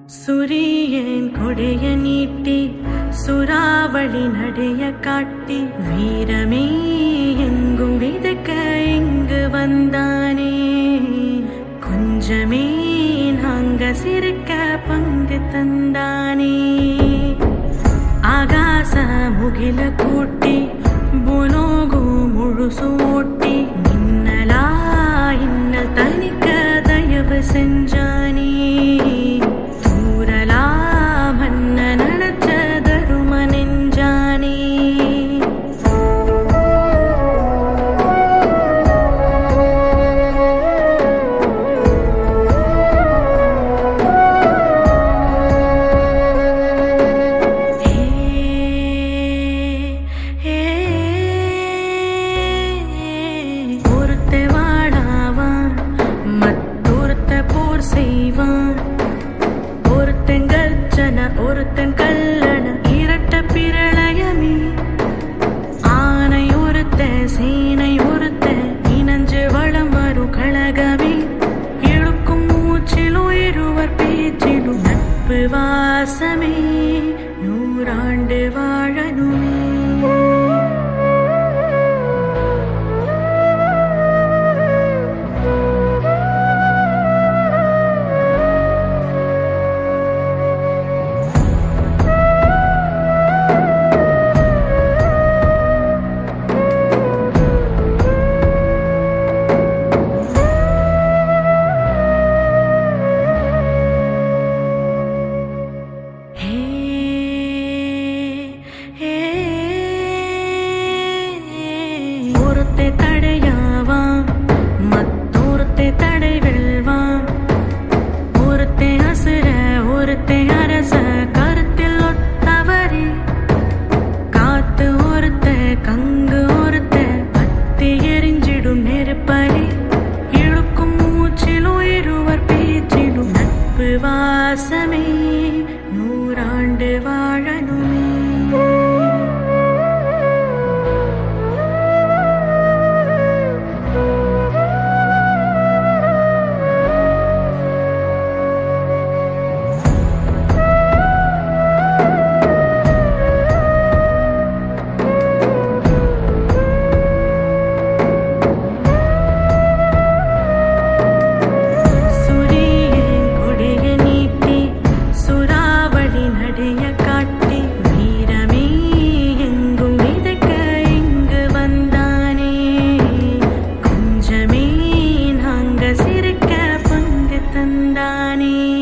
சுரியன் கொடைய நீட்டி சுறாவளி நடைய காட்டி வீரமே எங்கும் விதக்க இங்கு வந்தானே கொஞ்சமே நாங்க சிரிக்க பங்கு தந்தானே ஆகாச முகில கூட்டி புனோகு முழுசு ஓட்டி மின்னலா இன்னல் தனிக்க தயவு செஞ்சானே தூரலா மன்ன நடச்ச தரும நெஞ்சானே ஒருத்த வாடாவான் மற்றொருத்த போர் செய்வான் ஒருத்தன் கர்ஜன ஒருத்தன் கல்லண இரட்ட பிரளயமே ஆனை ஒருத்த சேனை ஒருத்த இனஞ்சு வளம் வரும் கழகமே இழுக்கும் மூச்சிலும் இருவர் பேச்சிலும் நட்பு வாசமே நூறாண்டு வாழணுமே ஹே ஹே ஒருத்தை தடையாவான் மத்தொருத்தை தடை வெல்வான் ஒருத்தை அசுர ஒருத்தை அரச கருத்தில் ஒத்தவரே காத்து ஒருத்த கங்கு ஒருத்த பத்தி எரிஞ்சிடும் நெருப்பலி இழுக்கும் மூச்சிலும் இருவர் பேச்சிலும் நட்பு வாசமே நூறாண்டு வாழணுமே சுரியன் கொடைய நீட்டி சுறாவளி நடைய காட்டி வீரமே எங்கும் விதைக்க இங்கு வந்தானே கொஞ்சமே நாங்க சிரிக்க பங்கு தந்தானே